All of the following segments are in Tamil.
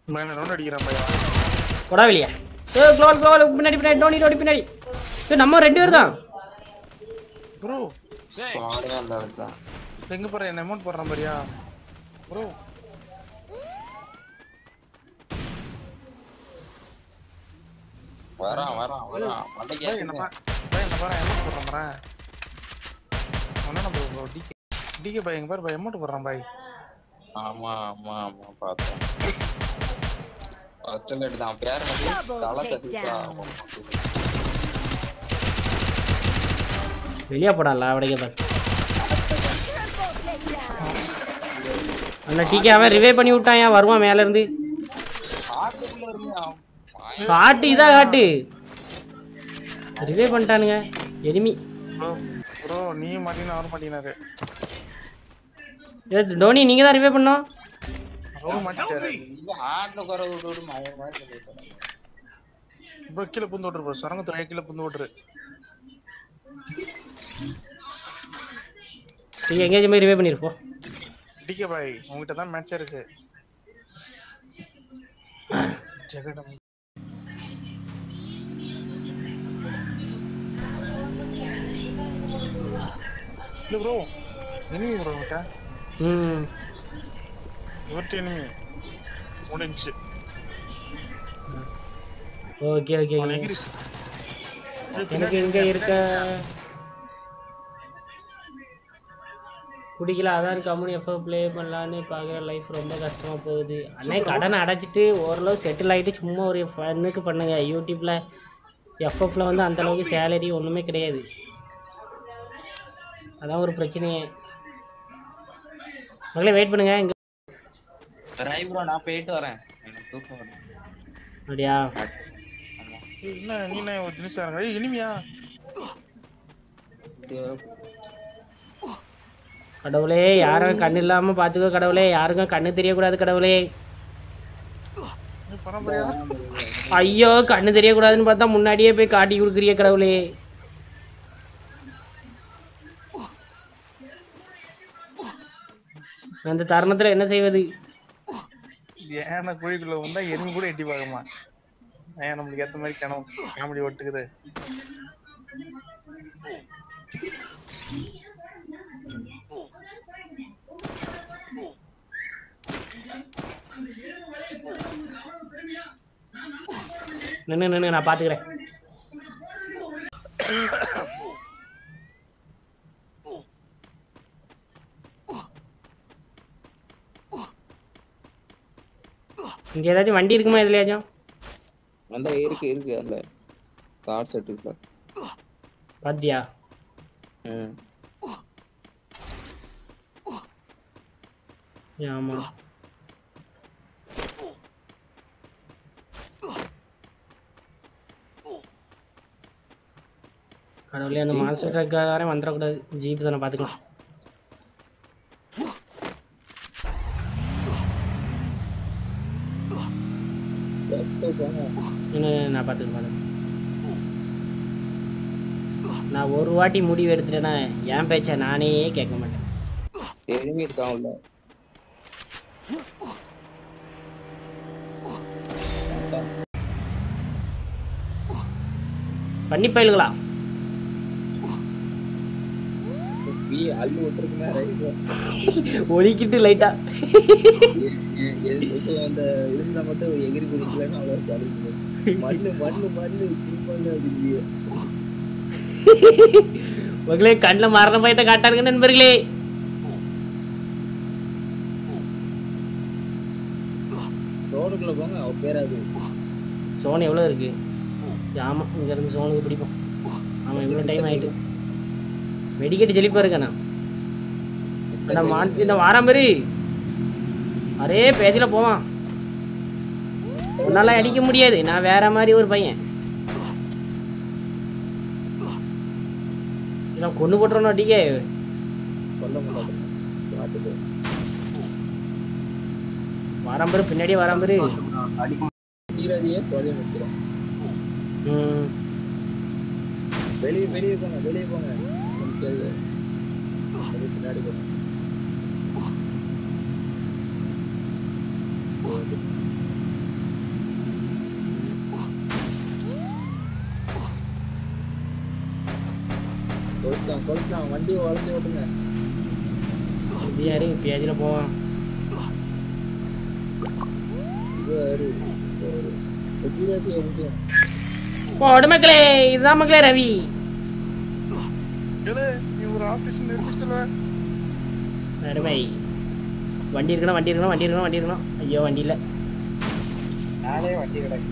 மேல ரவுண்ட் அடிக்கிறான் பையா கொடா வெளியே ஏ க்ளோல் க்ளோல் பின்னாடி பின்னாடி டோனி டோனி பின்னாடி ஏய் நம்ம ரெண்டு பேர் தான் ப்ரோ ஸ்குவாடே அந்த இடத்துல எங்க போற என்ன அமௌண்ட் போடுறான் பாரியா ப்ரோ வரான் வரான் வரான் மண்டைக்கு என்ன ஏத்துங்க. பா பையன் என்ன பாரு அமௌண்ட் போடுறான் பாரு அவனா bro bro DK DK bye எங்க பாரு பை அமௌண்ட் போடுறான் பாய் ஆமா ஆமா ஆமா பார்த்தேன் பச்சல் எடுத்தான் பேர் என்னது தலை தட்டிட்டா வெளியே போடால அவடைக்க பாரு அந்த டிகே அவன் ரிவே பண்ணி விட்டான் ஏன் வருவான் மேல இருந்து ஆட்டுக்குள்ள இருந்தா காட்டு இதா காட்டு ரிவே பண்ணிட்டானுங்க எனிமி ப்ரோ ப்ரோ நீ மாட்டினா அவர் மாட்டினாரு ஏ டோனி நீங்க தான் ரிவே பண்ணோம் அவரும் மாட்டிட்டாரு இவன் ஆட்டுல குறை விட்டு விட்டு மயன் மாதிரி பண்ணிட்டு ப்ரோ கீழே புந்து விட்டுரு ப்ரோ சுரங்கத்துறையா கீழே புந்து விட்டுரு நீங்க எங்கேயாச்சும் போய் ரிவே பண்ணிருப்போம் டிகே பாய் உங்ககிட்ட தான் மேட்சே இருக்கு ஜெகடம் இல்ல ப்ரோ எனிமி ப்ரோ உங்ககிட்ட ம் இவர்கிட்ட எனிமி முடிஞ்சு ஓகே ஓகே அவன் எகிரிஸ் எனக்கு எங்க இருக்க பிடிக்கல அதான் கம்முனி எஃப்ஓ ப்ளே பண்ணலான்னு பார்க்குற லைஃப் ரொம்ப கஷ்டமா போகுது அண்ணே கடனை அடைச்சிட்டு ஓரளவு செட்டில் ஆகிட்டு சும்மா ஒரு ஃபன்னுக்கு பண்ணுங்க யூடியூப்ல எஃப்எஃப்ல வந்து அந்த அளவுக்கு சேலரி ஒன்றுமே கிடையாது அதான் ஒரு பிரச்சனையே மகளே வெயிட் பண்ணுங்க இங்க ரை ப்ரோ நான் போயிட்டு வரேன் எனக்கு தூக்கம் வருது அப்படியா ஆமா என்ன நீ என்ன ஒரு தினிசாரங்க ஏய் எனிமியா கடவுளே யாரும் கண்ணு இல்லாம பாத்துக்கோ கடவுளே யாருக்கும் கண்ணு தெரியக்கூடாது கடவுளே பரம்பரையா ஐயோ கண்ணு தெரியக்கூடாதுன்னு பார்த்தா முன்னாடியே போய் காட்டி கொடுக்குறிய கடவுளே அந்த தருணத்துல என்ன செய்வது ஏன்னா குழிக்குள்ள வந்தா எறும்பு கூட எட்டி பார்க்கமா ஏன் நம்மளுக்கு ஏத்த மாதிரி கணம் காமெடி ஒட்டுக்குது நின்னு நின்னு நான் பாத்துக்கிறேன் இங்க ஏதாச்சும் வண்டி இருக்குமா எதுலயாச்சும் அந்த இருக்கு இருக்கு அந்த கார் செட்டுக்குள்ள பாத்தியா ம் ஆமா கடவுளே அந்த மாஸ்டர் ட்ரக்காரன் வந்துடக்கூடாது ஜீப் தானே பார்த்துக்கலாம் எப்போ போங்க இன்னும் நான் பார்த்துக்க பார்த்துக்க நான் ஒரு வாட்டி முடிவு எடுத்துட்டேன்னா என் பேச்சை நானே கேட்க மாட்டேன் எனிமி இருக்கான் உள்ள பண்ணி பயிலுங்களா பி அள்ளு விட்டுருக்குமே ரைட் ஒழிக்கிட்டு லைட்டா அந்த இருந்தா மட்டும் எகிரி குதிக்கலன்னு அவ்வளோ ஜாலிங்க மண்ணு மண்ணு மண்ணு கீழ் மண்ணு அப்படிங்க மகளே கண்ணில் மரண பயத்தை காட்டாருங்க நண்பர்களே ரோடுக்குள்ள போங்க அவ பேராது சோன் எவ்வளோ இருக்கு ஆமாம் இங்கேருந்து சோனுக்கு பிடிப்போம் ஆமாம் இவ்வளோ டைம் ஆயிட்டு வெடிக்கட்டு செழிப்பா இருக்கண்ணா அண்ணா மாட்டு இந்த வாரம் பேரு அரே பேஜில் போவான் உன்னால அடிக்க முடியாது நான் வேற மாதிரி ஒரு பையன் நான் கொண்டு போட்டுறோம் அடிக்க சொல்ல மாட்டேன் பார்த்துட்டு வாரம் பேரு பின்னாடியே வாரம் பேரு அடிக்க கீழதையே தொலைய முடிச்சிடும் ம் வெளியே வெளியே போங்க வெளியே போங்க எனக்கு தெரியுது. அப்படியே பின்னாடி போங்க. கொளுத்தான் கொளுத்தான் வண்டியை வளைஞ்சு ஓட்டுங்க இது யாரு பேஜில் போவான் இது யாரு குஜராத்தி எங்கேயும் போடு மக்களே இதுதான் மக்களே ரவி ஏலே நீ ஒரு ஆபரேஷன் நிறுத்திட்டல அருமை வண்டி இருக்கணும் வண்டி இருக்கணும் வண்டி இருக்கணும் வண்டி இருக்கணும் ஐயோ வண்டி இல்லை நானே வண்டி கிடக்கு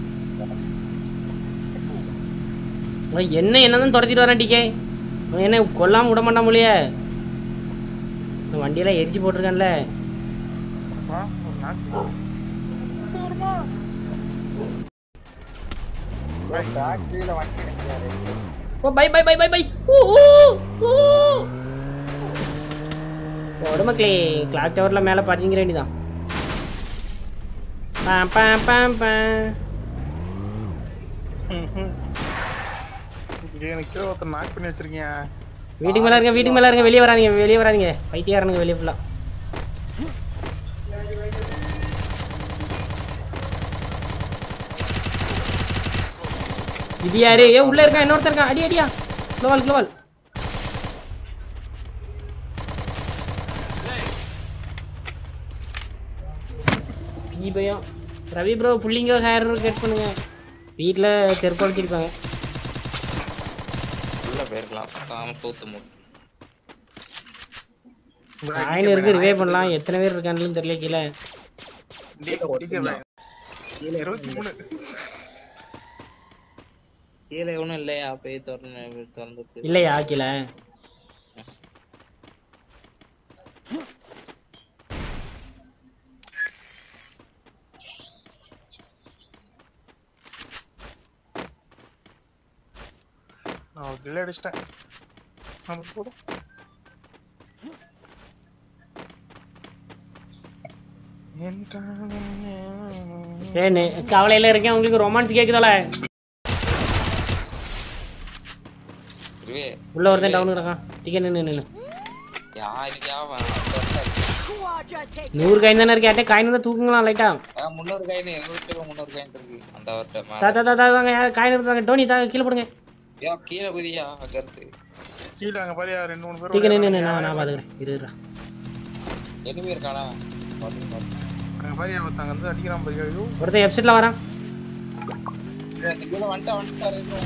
அவன் என்ன என்னதான் துரத்திட்டு வரான் டிகே அவன் என்ன கொல்லாம விட மாட்டான் போலியே இந்த வண்டியெல்லாம் எரிச்சு போட்டிருக்கான்ல ஆ ஒரு நாக்கு தூரமா ஃபேக்டரியில வண்டி கிடைக்காது oh bye bye bye bye bye ஊ ஊ ஊ போடு மக்களே கிளாக் டவர்ல மேல படிங்கிற வேண்டியதான் பாம் பாம் பாம் பாம் இங்க எனக்கு கீழே ஒருத்தர் நாக் பண்ணி வச்சிருக்கீங்க வீட்டுக்கு மேல இருங்க வீட்டுக்கு மேல இருங்க வெளியே வராதீங்க வெளியே வராதீங்க பைத்தியாரனுங்க வெளியே ஃபுல்லா இது யாரு ஏ உள்ள இருக்கான் இன்னொருத்தன் இருக்கான் அடி அடியா குளோவால் குளோவால் பீ பயம் ரவி ப்ரோ புள்ளிங்க ஹேர் கட் பண்ணுங்க வீட்டில் செருப்பு வச்சிருப்பாங்க உள்ள போயிருக்கலாம் காம தூத்து மூடு காயின் இருக்கு ரிவே பண்ணலாம் எத்தனை பேர் இருக்கான்னு தெரியல கீழே இருபத்தி மூணு கீழே ஒண்ணும் இல்லையா போய் திறந்து திறந்துச்சு இல்லையா கீழே நான் ஒரு கில் அடிச்சிட்டேன் அது போதும் என் காதல் ஏ நே கவலையில இருக்கேன் உங்களுக்கு ரொமான்ஸ் கேக்குதால இதுவே உள்ள ஒருத்தன் டவுன் இருக்கான் டிக்கெட் நின்று நின்று யாருக்கா Quadra take நூறு காயின் தானே இருக்கேன் யார்ட்டே காயின் தான் தூக்குங்களா லைட்டா முன்னூறு காயின் எங்க வீட்டுல முன்னூறு காயின் இருக்கு அந்த அவர்கிட்ட தா மேல தா தா தாங்க யார் காயின் எடுத்தாங்க டோனி தா கீழே போடுங்க யா கீழே குதியா அங்க இருந்து கீழே அங்க பாரு ரெண்டு மூணு பேர் டிக்கெட் நின்று ஓடியாராங்க. நான் நான் பாத்துக்கிறேன் இரு இருடா. எனிமே இருக்கானா பாத்து, பாத்து. அங்க பாரு ஒருத்தங்க வந்து அடிக்கிறான் பாரு ஐயோ ஒருத்தன் வெப்சைட்ல வரான் ஏய், அந்த கீழே வந்துட்டா வந்துட்டாரு இன்னும்.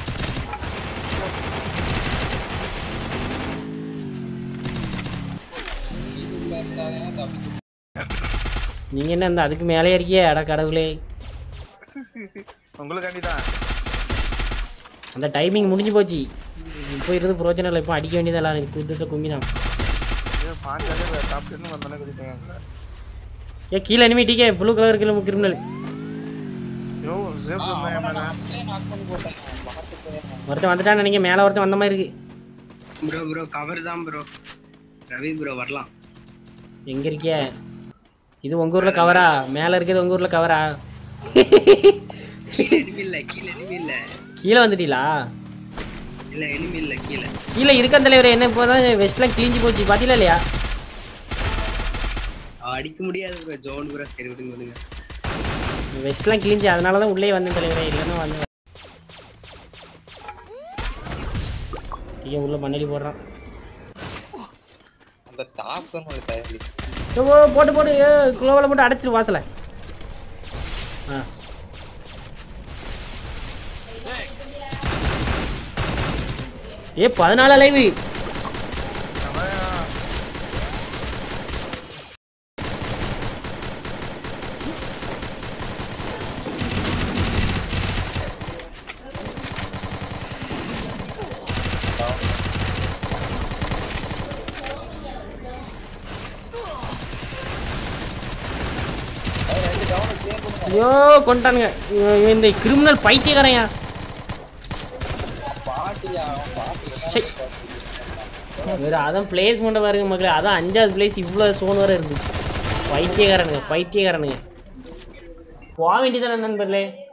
இதுல இருந்தாதான் தப்பி நீங்க என்ன இந்த அதுக்கு மேலே இருக்கியே அட கடவுளே உங்களுக்காண்டி தான் அந்த டைமிங் முடிஞ்சு போச்சு இப்போ இருந்து பிரோஜனம் இல்லை இப்போ அடிக்க வேண்டியதெல்லாம் எனக்கு குத்துட்டு கும்பி தான் பாஞ்சாலே சாப்பிட்டு வந்தானே குதிப்பாங்க ஏ கீழே இனிமே டிக்கே ப்ளூ கலர் கீழே கிரிமினல் ஐயோ சேஃப் இருந்தா என் மேல அப்படியே knock பண்ணி போட்டேன் பார்த்து போயேன் ஒருத்தன் வந்துட்டான்னு நினைக்க மேலே ஒருத்தன் வந்த மாதிரி இருக்கு ப்ரோ ப்ரோ கவர் தான் ப்ரோ ரவி ப்ரோ வரலாம் எங்க இருக்கிய இது உங்க ஊர்ல கவரா மேல இருக்கிறது உங்க ஊர்ல கவரா கீழே எனிமி இல்ல கீழே எனிமி இல்ல கீழே வந்துட்டீங்களா இல்ல எனிமி இல்ல கீழே கீழே இருக்க தலைவர் என்ன இப்போதான் வெஸ்ட்லாம் கிழிஞ்சு போச்சு பாத்தீங்களா இல்லையா அவ அடிக்க முடியாது ப்ரோ ஜோன் ப்ரோ சரி விடுங்க விடுங்க வெஸ்ட்லாம் கிழிஞ்சு அதனால தான் உள்ளே வந்தேன் தலைவரே இல்லைன்னா வந்தேன் ஐயோ உள்ள மண்ணடி போடுறான் அந்த டாப் ஒரு தயாரி ஏ, ஓ போட்டு போட்டு குளோவில் போட்டு அடைச்சிரு வாசலை ஆ ஏ பதினாலு லைவு அவன் ஐயோ கொண்டானுங்க இவன் இந்த கிரிமினல் பைத்தியக்காரையா பாட்டியா அவன் பாட்டி சை. வேற அதான் பிளேஸ்மெண்ட் பாருங்க மக்களே அதான் அஞ்சாவது பிளேஸ் இவ்வளோ சோன் வர இருக்கு பைத்தியக்காரனுங்க பைத்தியக்காரனுங்க போக வேண்டியதானே நண்பர்களே